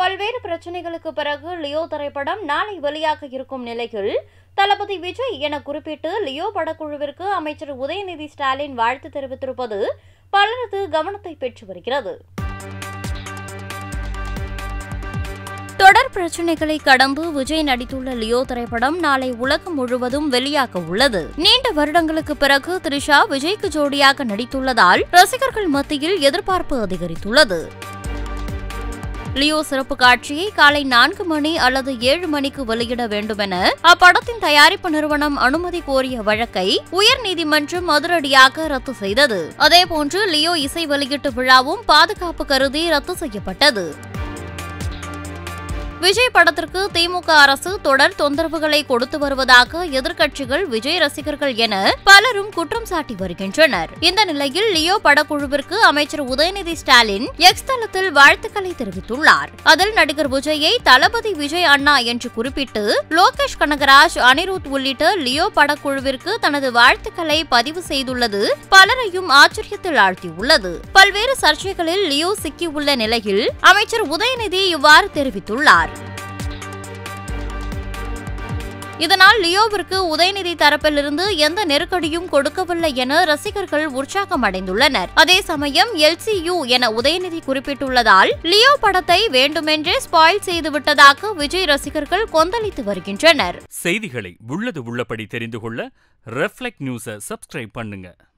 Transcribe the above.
பல்வேறு பிரச்சனைகளுக்கு பிறகு லியோ திரைப்படம் நாளை வெளியாக இருக்கும் நிலையில் தளபதி விஜய் என குறிப்பிட்டு லியோ படக்குழுவிற்கு அமைச்சர் உதயநிதி ஸ்டாலின் வாழ்த்து தெரிவித்திருப்பது பலரது கவனத்தை பெற்று வருகிறது தொடர் பிரச்சனைகளை கடந்து விஜய் நடித்துள்ள லியோ திரைப்படம் நாளை உலகம் முழுவதும் வெளியாக உள்ளது நீண்ட வருடங்களுக்கு பிறகு த்ரிஷா விஜய்க்கு ஜோடியாக நடித்துள்ளதால் ரசிகர்கள் மத்தியில் எதிர்பார்ப்பு அதிகரித்துள்ளது லியோ சிறப்பு காட்சியை காலை நான்கு மணி அல்லது ஏழு மணிக்கு வெளியிட வேண்டுமென அப்படத்தின் தயாரிப்பு நிறுவனம் அனுமதி கோரிய வழக்கை உயர்நீதிமன்றம் அதிரடியாக ரத்து செய்தது அதேபோன்று லியோ இசை வெளியீட்டு விழாவும் பாதுகாப்பு கருதி ரத்து செய்யப்பட்டது விஜய் படத்திற்கு திமுக அரசு தொடர் தொந்தரவுகளை கொடுத்து வருவதாக எதிர்க்கட்சிகள் விஜய் ரசிகர்கள் என பலரும் குற்றம் சாட்டி வருகின்றனர் இந்த நிலையில் லியோ படக்குழுவிற்கு அமைச்சர் உதயநிதி ஸ்டாலின் எக்ஸ் தளத்தில் வாழ்த்துக்களை தெரிவித்துள்ளார் அதில் நடிகர் விஜயை தளபதி விஜய் அண்ணா என்று குறிப்பிட்டு லோகேஷ் கனகராஜ் அனிருத் உள்ளிட்ட லியோ படக்குழுவிற்கு தனது வாழ்த்துக்களை பதிவு செய்துள்ளது பலரையும் ஆச்சரியத்தில் ஆழ்த்தியுள்ளது பல்வேறு சர்ச்சைகளில் லியோ சிக்கியுள்ள நிலையில் அமைச்சர் உதயநிதி இவ்வாறு தெரிவித்துள்ளார் இதனால் லியோவிற்கு உதயநிதி தரப்பிலிருந்து எந்த நெருக்கடியும் கொடுக்கவில்லை என ரசிகர்கள் உற்சாகம் அடைந்துள்ளனர் அதே சமயம் எல்சியு என உதயநிதி குறிப்பிட்டுள்ளதால் லியோ படத்தை வேண்டுமென்றே ஸ்பாயில் செய்துவிட்டதாக விஜய் ரசிகர்கள் கொந்தளித்து வருகின்றனர் செய்திகளை உள்ளது உள்ளபடி தெரிந்து கொள்ள ரெஃப்ளெக்ட் நியூஸை சப்ஸ்கிரைப் பண்ணுங்க